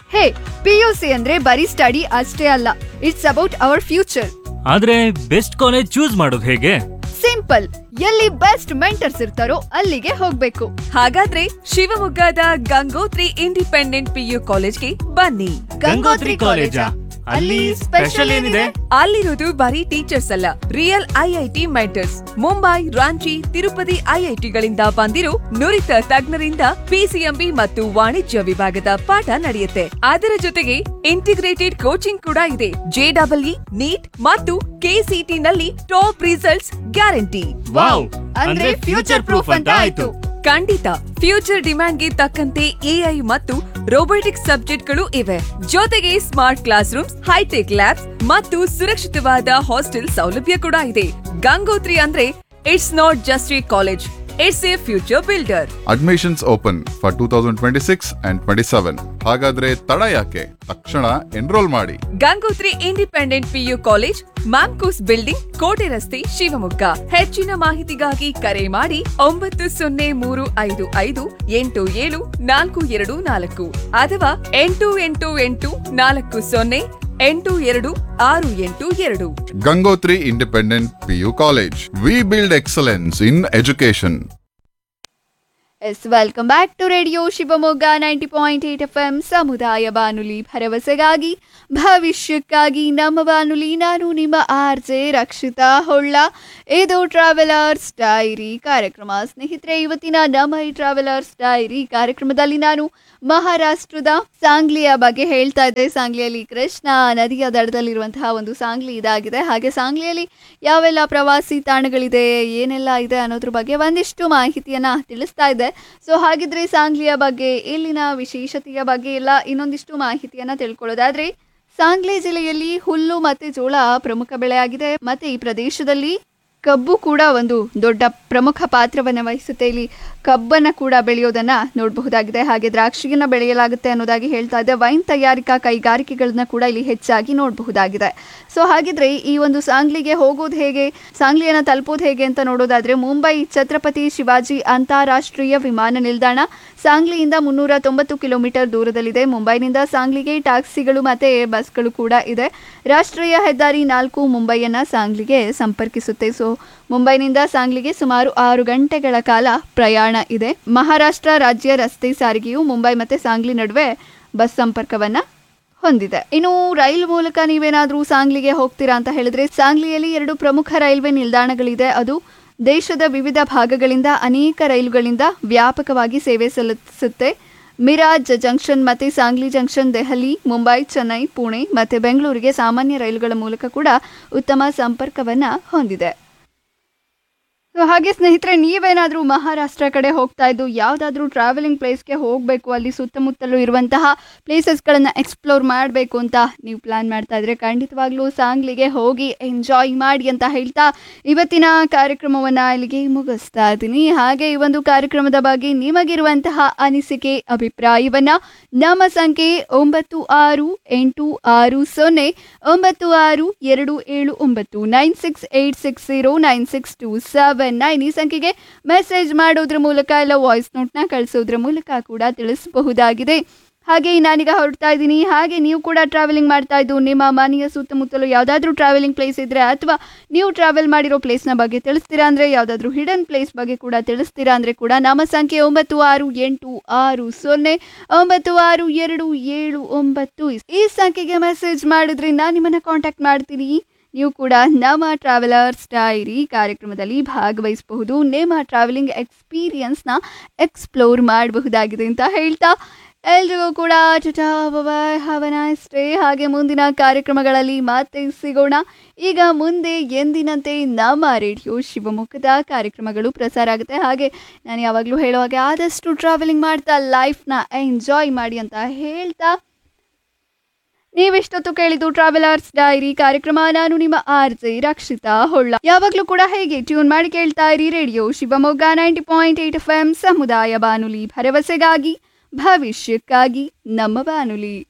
ಹೇ P U C ಅಂದ್ರೆ ಬರೀ study ಅಷ್ಟೇ ಅಲ್ಲ ಇಟ್ಸ್ ಅಬೌಟ್ ಅವರ್ ಫ್ಯೂಚರ್ ಆದ್ರೆ ಬೆಸ್ಟ್ ಕಾಲೇಜ್ ಚೂಸ್ ಮಾಡೋದು ಹೇಗೆ ಸಿಂಪಲ್ ಎಲ್ಲಿ ಬೆಸ್ಟ್ ಮೆಂಟರ್ಸ್ ಇರ್ತಾರೋ ಅಲ್ಲಿಗೆ ಹೋಗ್ಬೇಕು ಹಾಗಾದ್ರೆ ಶಿವಮೊಗ್ಗದ ಗಂಗೋತ್ರಿ ಇಂಡಿಪೆಂಡೆಂಟ್ ಪಿಯು ಕಾಲೇಜ್ಗೆ ಬನ್ನಿ ಗಂಗೋತ್ರಿ ಕಾಲೇಜಾ? ಅಲ್ಲಿ ಸ್ಪೆಷಲ್ ಏನಿದೆ? ಅಲ್ಲಿರೋದು ಬರೀ ಟೀಚರ್ಸ್ ಅಲ್ಲ real IIT mentors Mumbai Ranchi Tirupati ಐಐಟಿಗಳಿಂದ ಬಂದಿರೋ ನುರಿತ ತಜ್ಞರಿಂದ ಪಿಸಿಎಂಬಿ ಮತ್ತು ವಾಣಿಜ್ಯ ವಿಭಾಗದ ಪಾಠ ನಡೆಯುತ್ತೆ ಅದರ ಜೊತೆಗೆ ಇಂಟಿಗ್ರೇಟೆಡ್ ಕೋಚಿಂಗ್ ಕೂಡ ಇದೆ ಜೆಡಬ್ಲ್ಇ ನೀಟ್ ಮತ್ತು ಕೆಸಿಟಿ ನಲ್ಲಿ ಟಾಪ್ ರಿಸಲ್ಟ್ಸ್ ಗ್ಯಾರಂಟಿ ವಾವ್ ಅಂದ್ರೆ ಫ್ಯೂಚರ್ ಪ್ರೂಫ್ ಅಂತ ಆಯ್ತು ಖಂಡಿತ ಫ್ಯೂಚರ್ ಡಿಮ್ಯಾಂಡ್ಗೆ ತಕ್ಕಂತೆ ಎಐ ಮತ್ತು ರೋಬೋಟಿಕ್ಸ್ ಸಬ್ಜೆಕ್ಟ್ಗಳು ಇವೆ ಜೊತೆಗೆ smart class rooms hitech labs ಮತ್ತು ಸುರಕ್ಷಿತವಾದ ಹಾಸ್ಟೆಲ್ ಸೌಲಭ್ಯ ಕೂಡ ಇದೆ ಗಂಗೋತ್ರಿ ಅಂದ್ರೆ it's not just a college it's a future builder admissions open for two thousand twenty six and twenty seven ಹಾಗಾದ್ರೆ ತಡ ಯಾಕೆ ತಕ್ಷಣ ಎನ್ರೋಲ್ ಮಾಡಿ Gangotri independent PU college Mamcos building ಕೋಟೆ ರಸ್ತೆ ಶಿವಮೊಗ್ಗ ಹೆಚ್ಚಿನ ಮಾಹಿತಿಗಾಗಿ ಕರೆ ಮಾಡಿ ಒಂಬತ್ತು ಸೊನ್ನೆ ಮೂರು ಐದು ಐದು ಎಂಟು ಏಳು ನಾಲ್ಕು ಎರಡು ನಾಲ್ಕು ಅಥವಾ ಎಂಟು ಎಂಟು ಎಂಟು ನಾಲ್ಕು ಸೊನ್ನೆ ಎಂಟು ಎರಡು ಆರು ಎಂಟು ಎರಡು Gangotri independent PU college we build excellence in education yes welcome back to radio Shivamogga ninety point eight F M ಸಮುದಾಯ ಬಾನುಲಿ ಭರವಸೆಗಾಗಿ ಭವಿಷ್ಯಕ್ಕಾಗಿ ನಮ್ಮ ಬಾನುಲಿ ನಾನು ನಿಮ್ಮ ಆರ್ ಜೆ ರಕ್ಷಿತಾ ಹೊಳ್ಳ ಇದು ಟ್ರಾವೆಲರ್ಸ್ ಡೈರಿ ಕಾರ್ಯಕ್ರಮ ಸ್ನೇಹಿತರೆ ಇವತ್ತಿನ ನಮ್ಮ ಈ ಟ್ರಾವೆಲರ್ಸ್ ಡೈರಿ ಕಾರ್ಯಕ್ರಮದಲ್ಲಿ ನಾನು ಮಹಾರಾಷ್ಟ್ರದ ಸಾಂಗ್ಲಿಯ ಬಗ್ಗೆ ಹೇಳ್ತಾ ಇದ್ದೆ ಸಾಂಗ್ಲಿಯಲ್ಲಿ ಕೃಷ್ಣ ನದಿಯ ದಡದಲ್ಲಿರುವಂತಹ ಒಂದು ಸಾಂಗ್ಲಿ ಇದಾಗಿದೆ ಹಾಗೆ ಸಾಂಗ್ಲಿಯಲ್ಲಿ ಯಾವೆಲ್ಲ ಪ್ರವಾಸಿ ತಾಣಗಳಿದೆ ಏನೆಲ್ಲ ಇದೆ ಅನ್ನೋದ್ರ ಬಗ್ಗೆ ಒಂದಿಷ್ಟು ಮಾಹಿತಿಯನ್ನ ತಿಳಿಸ್ತಾ ಇದ್ದೆ ಸೊ ಹಾಗಿದ್ರೆ ಸಾಂಗ್ಲಿಯ ಬಗ್ಗೆ ಇಲ್ಲಿನ ವಿಶೇಷತೆಯ ಬಗ್ಗೆ ಎಲ್ಲ ಇನ್ನೊಂದಿಷ್ಟು ಮಾಹಿತಿಯನ್ನ ತಿಳ್ಕೊಳ್ಳೋದಾದ್ರೆ ಸಾಂಗ್ಲಿ ಜಿಲ್ಲೆಯಲ್ಲಿ ಹುಲ್ಲು ಮತ್ತೆ ಜೋಳ ಪ್ರಮುಖ ಬೆಳೆಯಾಗಿದೆ ಮತ್ತೆ ಈ ಪ್ರದೇಶದಲ್ಲಿ ಕಬ್ಬು ಕೂಡ ಒಂದು ದೊಡ್ಡ ಪ್ರಮುಖ ಪಾತ್ರವನ್ನು ವಹಿಸುತ್ತೆ ಇಲ್ಲಿ ಕಬ್ಬನ್ನು ಕೂಡ ಬೆಳೆಯೋದನ್ನ ನೋಡಬಹುದಾಗಿದೆ ಹಾಗೆ ದ್ರಾಕ್ಷಿಯನ್ನ ಬೆಳೆಯಲಾಗುತ್ತೆ ಅನ್ನೋದಾಗಿ ಹೇಳ್ತಾ ಇದ್ದೆ ವೈನ್ ತಯಾರಿಕಾ ಕೈಗಾರಿಕೆಗಳನ್ನ ಕೂಡ ಇಲ್ಲಿ ಹೆಚ್ಚಾಗಿ ನೋಡಬಹುದಾಗಿದೆ ಸೊ ಹಾಗಿದ್ರೆ ಈ ಒಂದು ಸಾಂಗ್ಲಿಗೆ ಹೋಗೋದು ಹೇಗೆ ಸಾಂಗ್ಲಿಯನ್ನ ತಲುಪೋದು ಹೇಗೆ ಅಂತ ನೋಡೋದಾದ್ರೆ ಮುಂಬೈ ಛತ್ರಪತಿ ಶಿವಾಜಿ ಅಂತಾರಾಷ್ಟ್ರೀಯ ವಿಮಾನ ನಿಲ್ದಾಣ ಸಾಂಗ್ಲಿಯಿಂದ ಮುನ್ನೂರ ತೊಂಬತ್ತು ಕಿಲೋಮೀಟರ್ ದೂರದಲ್ಲಿದೆ ಮುಂಬೈನಿಂದ ಸಾಂಗ್ಲಿಗೆ ಟ್ಯಾಕ್ಸಿಗಳು ಮತ್ತೆ ಬಸ್ಗಳು ಕೂಡ ಇದೆ ರಾಷ್ಟ್ರೀಯ ಹೆದ್ದಾರಿ ನಾಲ್ಕು ಮುಂಬೈಯನ್ನ ಸಾಂಗ್ಲಿಗೆ ಸಂಪರ್ಕಿಸುತ್ತೆ ಸೊ ಮುಂಬೈನಿಂದ ಸಾಂಗ್ಲಿಗೆ ಸುಮಾರು ಆರು ಗಂಟೆಗಳ ಕಾಲ ಪ್ರಯಾಣ ಇದೆ ಮಹಾರಾಷ್ಟ್ರ ರಾಜ್ಯ ರಸ್ತೆ ಸಾರಿಗೆಯು ಮುಂಬೈ ಮತ್ತೆ ಸಾಂಗ್ಲಿ ನಡುವೆ ಬಸ್ ಸಂಪರ್ಕವನ್ನ ಹೊಂದಿದೆ ಇನ್ನು ರೈಲು ಮೂಲಕ ನೀವೇನಾದ್ರೂ ಸಾಂಗ್ಲಿಗೆ ಹೋಗ್ತೀರಾ ಅಂತ ಹೇಳಿದ್ರೆ ಸಾಂಗ್ಲಿಯಲ್ಲಿ ಎರಡು ಪ್ರಮುಖ ರೈಲ್ವೆ ನಿಲ್ದಾಣಗಳಿದೆ ಅದು ದೇಶದ ವಿವಿಧ ಭಾಗಗಳಿಂದ ಅನೇಕ ರೈಲುಗಳಿಂದ ವ್ಯಾಪಕವಾಗಿ ಸೇವೆ ಸಲ್ಲಿಸುತ್ತೆ ಮಿರಾಜ್ ಜಂಕ್ಷನ್ ಮತ್ತೆ ಸಾಂಗ್ಲಿ ಜಂಕ್ಷನ್ ದೆಹಲಿ ಮುಂಬೈ ಚೆನ್ನೈ ಪುಣೆ ಮತ್ತೆ ಬೆಂಗಳೂರಿಗೆ ಸಾಮಾನ್ಯ ರೈಲುಗಳ ಮೂಲಕ ಕೂಡ ಉತ್ತಮ ಸಂಪರ್ಕವನ್ನ ಹೊಂದಿದೆ ಸೊ ಹಾಗೆ ಸ್ನೇಹಿತರೆ ನೀವೇನಾದರೂ ಮಹಾರಾಷ್ಟ್ರ ಕಡೆ ಹೋಗ್ತಾ ಇದ್ದು ಯಾವುದಾದ್ರೂ ಟ್ರಾವೆಲಿಂಗ್ ಪ್ಲೇಸ್ಗೆ ಹೋಗಬೇಕು ಅಲ್ಲಿ ಸುತ್ತಮುತ್ತಲೂ ಇರುವಂತಹ ಪ್ಲೇಸಸ್ಗಳನ್ನು ಎಕ್ಸ್ಪ್ಲೋರ್ ಮಾಡಬೇಕು ಅಂತ ನೀವು ಪ್ಲ್ಯಾನ್ ಮಾಡ್ತಾ ಇದ್ರೆ ಖಂಡಿತವಾಗ್ಲೂ ಸಾಂಗ್ಲಿಗೆ ಹೋಗಿ ಎಂಜಾಯ್ ಮಾಡಿ ಅಂತ ಹೇಳ್ತಾ ಇವತ್ತಿನ ಕಾರ್ಯಕ್ರಮವನ್ನು ಇಲ್ಲಿಗೆ ಮುಗಿಸ್ತಾ ಇದ್ದೀನಿ ಹಾಗೆ ಈ ಒಂದು ಕಾರ್ಯಕ್ರಮದ ಬಗ್ಗೆ ನಿಮಗಿರುವಂತಹ ಅನಿಸಿಕೆ ಅಭಿಪ್ರಾಯವನ್ನು ನಮ್ಮ ಸಂಖ್ಯೆ ಒಂಬತ್ತು ಆರು ಎಂಟು ಆರು ಸೊನ್ನೆ ಒಂಬತ್ತು ಆರು ಎರಡು ಏಳು ಒಂಬತ್ತು nine six eight six zero nine six two seven nine ಈ ಸಂಖ್ಯೆಗೆ ಮೆಸೇಜ್ ಮಾಡೋದ್ರ ಮೂಲಕ ಇಲ್ಲ ವಾಯ್ಸ್ ನೋಟ್ನ ಕಳಿಸೋದ್ರ ಮೂಲಕ ಕೂಡ ತಿಳಿಸಬಹುದಾಗಿದೆ ಹಾಗೆ ನಾನೀಗ ಹೊರಡ್ತಾ ಇದ್ದೀನಿ ಹಾಗೆ ನೀವು ಕೂಡ ಟ್ರಾವೆಲಿಂಗ್ ಮಾಡ್ತಾ ಇದ್ದು ನಿಮ್ಮ ಮನೆಯ ಸುತ್ತಮುತ್ತಲು ಯಾವುದಾದ್ರೂ ಟ್ರಾವೆಲಿಂಗ್ ಪ್ಲೇಸ್ ಇದ್ದರೆ ಅಥವಾ ನೀವು ಟ್ರಾವೆಲ್ ಮಾಡಿರೋ ಪ್ಲೇಸ್ನ ಬಗ್ಗೆ ತಿಳಿಸ್ತೀರಾ ಅಂದರೆ ಯಾವುದಾದ್ರೂ ಹಿಡನ್ ಪ್ಲೇಸ್ ಬಗ್ಗೆ ಕೂಡ ತಿಳಿಸ್ತೀರಾ ಅಂದರೆ ಕೂಡ ನಮ್ಮ ಸಂಖ್ಯೆ ಒಂಬತ್ತು ಆರು ಎಂಟು ಆರು ಸೊನ್ನೆ ಒಂಬತ್ತು ಆರು ಎರಡು ಏಳು ಒಂಬತ್ತು ಈ ಸಂಖ್ಯೆಗೆ ಮೆಸೇಜ್ ಮಾಡಿದ್ರೆ ನಾನು ನಿಮ್ಮನ್ನು ಕಾಂಟ್ಯಾಕ್ಟ್ ಮಾಡ್ತೀನಿ ನೀವು ಕೂಡ ನಮ್ಮ ಟ್ರಾವೆಲರ್ಸ್ ಡೈರಿ ಕಾರ್ಯಕ್ರಮದಲ್ಲಿ ಭಾಗವಹಿಸಬಹುದು ನಿಮ್ಮ ಟ್ರಾವೆಲಿಂಗ್ ಎಕ್ಸ್ಪೀರಿಯನ್ಸ್ನ ಎಕ್ಸ್ಪ್ಲೋರ್ ಮಾಡಬಹುದಾಗಿದೆ ಅಂತ ಹೇಳ್ತಾ ಎಲ್ರಿಗೂ ಕೂಡ ಹವನಾಸ್ಟೇ ಹಾಗೆ ಮುಂದಿನ ಕಾರ್ಯಕ್ರಮಗಳಲ್ಲಿ ಮತ್ತೆ ಸಿಗೋಣ ಈಗ ಮುಂದೆ ಎಂದಿನಂತೆ ನಮ್ಮ ರೇಡಿಯೋ ಶಿವಮೊಗ್ಗದ ಕಾರ್ಯಕ್ರಮಗಳು ಪ್ರಸಾರ ಆಗುತ್ತೆ ಹಾಗೆ ನಾನು ಯಾವಾಗಲೂ ಹೇಳೋ ಹಾಗೆ ಆದಷ್ಟು ಟ್ರಾವೆಲಿಂಗ್ ಮಾಡ್ತಾ ಲೈಫ್ನ ಎಂಜಾಯ್ ಮಾಡಿ ಅಂತ ಹೇಳ್ತಾ ನೀವಿಷ್ಟೊತ್ತು ಕೇಳಿದ್ದು ಟ್ರಾವೆಲರ್ಸ್ ಡೈರಿ ಕಾರ್ಯಕ್ರಮ ನಾನು ನಿಮ್ಮ ಆರ್ ಜೆ ರಕ್ಷಿತಾ ಹೊಳ್ಳ ಯಾವಾಗಲೂ ಕೂಡ ಹೇಗೆ ಟ್ಯೂನ್ ಮಾಡಿ ಕೇಳ್ತಾ ಇರಿ radio Shivamogga ninety point eight F M ಸಮುದಾಯ ಬಾನುಲಿ ಭರವಸೆಗಾಗಿ ಭವಿಷ್ಯಕ್ಕಾಗಿ ನಮ್ಮ ಬಾನುಲಿ